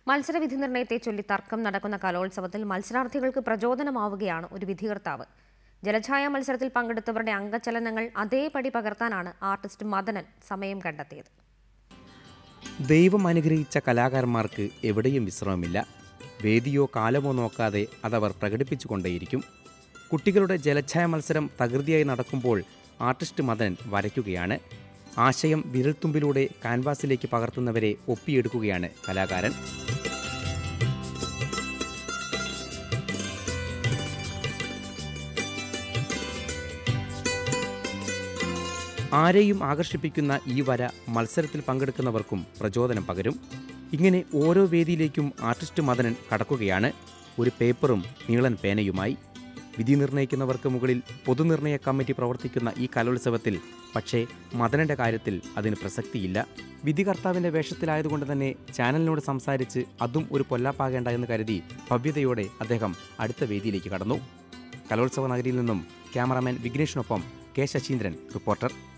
മത്സരവിധി നിർണയത്തെ ചൊല്ലി തർക്കം നടക്കുന്ന കലോത്സവത്തിൽ മത്സരാർത്ഥികൾക്ക് പ്രചോദനമാവുകയാണ് ഒരു വിധികർത്താവ് ജലഛായ മത്സരത്തിൽ പങ്കെടുത്തവരുടെ അംഗചലനങ്ങൾ അതേപടി പകർത്താനാണ് ആർട്ടിസ്റ്റ് മദനൻ സമയം കണ്ടെത്തിയത് ദൈവം അനുഗ്രഹിച്ച കലാകാരന്മാർക്ക് എവിടെയും വിശ്രമമില്ല വേദിയോ കാലമോ നോക്കാതെ അതവർ പ്രകടിപ്പിച്ചുകൊണ്ടേയിരിക്കും കുട്ടികളുടെ ജലച്ഛായ മത്സരം തകൃതിയായി നടക്കുമ്പോൾ ആർട്ടിസ്റ്റ് മദൻ വരയ്ക്കുകയാണ് ആശയം വിരൽത്തുമ്പിലൂടെ കാൻവാസിലേക്ക് പകർത്തുന്നവരെ ഒപ്പിയെടുക്കുകയാണ് കലാകാരൻ ആരെയും ആകർഷിപ്പിക്കുന്ന ഈ വര മത്സരത്തിൽ പങ്കെടുക്കുന്നവർക്കും പ്രചോദനം പകരും ഇങ്ങനെ ഓരോ വേദിയിലേക്കും ആർട്ടിസ്റ്റ് മദനൻ കടക്കുകയാണ് ഒരു പേപ്പറും നീളൻ പേനയുമായി വിധി നിർണ്ണയിക്കുന്നവർക്ക് മുകളിൽ പൊതുനിർണയ കമ്മിറ്റി പ്രവർത്തിക്കുന്ന ഈ കലോത്സവത്തിൽ പക്ഷേ മദനന്റെ കാര്യത്തിൽ അതിന് പ്രസക്തിയില്ല വിധികർത്താവിന്റെ വേഷത്തിലായതുകൊണ്ട് തന്നെ ചാനലിനോട് സംസാരിച്ച് അതും ഒരു പൊല്ലാപ്പാകേണ്ട എന്ന് കരുതി ഭവ്യതയോടെ അദ്ദേഹം അടുത്ത വേദിയിലേക്ക് കടന്നു കലോത്സവ നഗരിയിൽ നിന്നും ക്യാമറാമാൻ വിഘ്നേഷിനൊപ്പം കെ ശശീന്ദ്രൻ റിപ്പോർട്ടർ